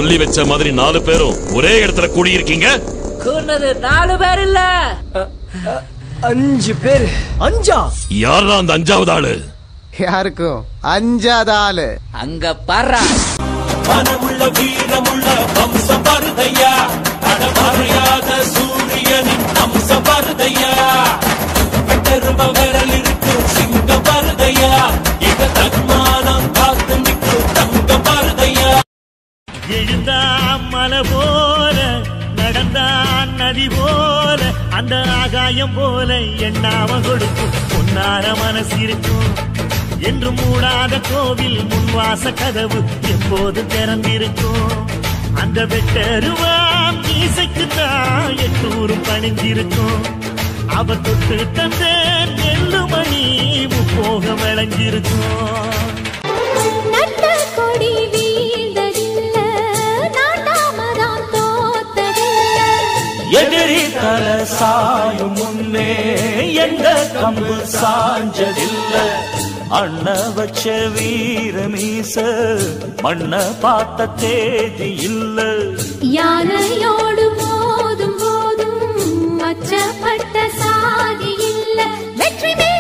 சொல்லி வச்ச மாதிரி நாலு பேரும் ஒரே இடத்துல கூடியிருக்கீங்க கூர்னது நாலு பேர் இல்ல அஞ்சு பேர் அஞ்சா யாரா அந்த அஞ்சாவது ஆளு யாருக்கும் அஞ்சாத ஆளு அங்க பாரு மனமுள்ள வீரமுள்ள வம்ச பருதையா தடமறையாத சூரியனின் அம்ச பருதையா பெரும விரல் இருக்கு சிங்க பருதையா இக தன்மானம் காத்து நிற்கும் தங்க பருதையா எழுந்தா மலை போல நடந்தான் நதி போல அந்த ஆகாயம் போல எண்ணாம கொடுக்கும் பொன்னார மனசு இருக்கும் என்று மூடாத கோவில் முன்வாச கதவு எப்போது திறந்திருக்கும் அந்த வெட்டருவாம் இசைக்கு தான் எட்டூரும் பணிஞ்சிருக்கும் அவ தொட்டு தந்த நெல்லு மணி முப்போக விளைஞ்சிருக்கும் நட்ட கொடி வீழ்ந்ததில்ல நாட்டாமதான் தோத்ததில்ல எதிரி தல சாயும் முன்னே எந்த கம்பு சாஞ்சதில்ல அண்ண வச்ச வீர மீச மண்ண பார்த்த தேதி இல்ல யானையோடு மோதும் போதும் அச்சப்பட்ட சாதி இல்ல வெற்றி மேல்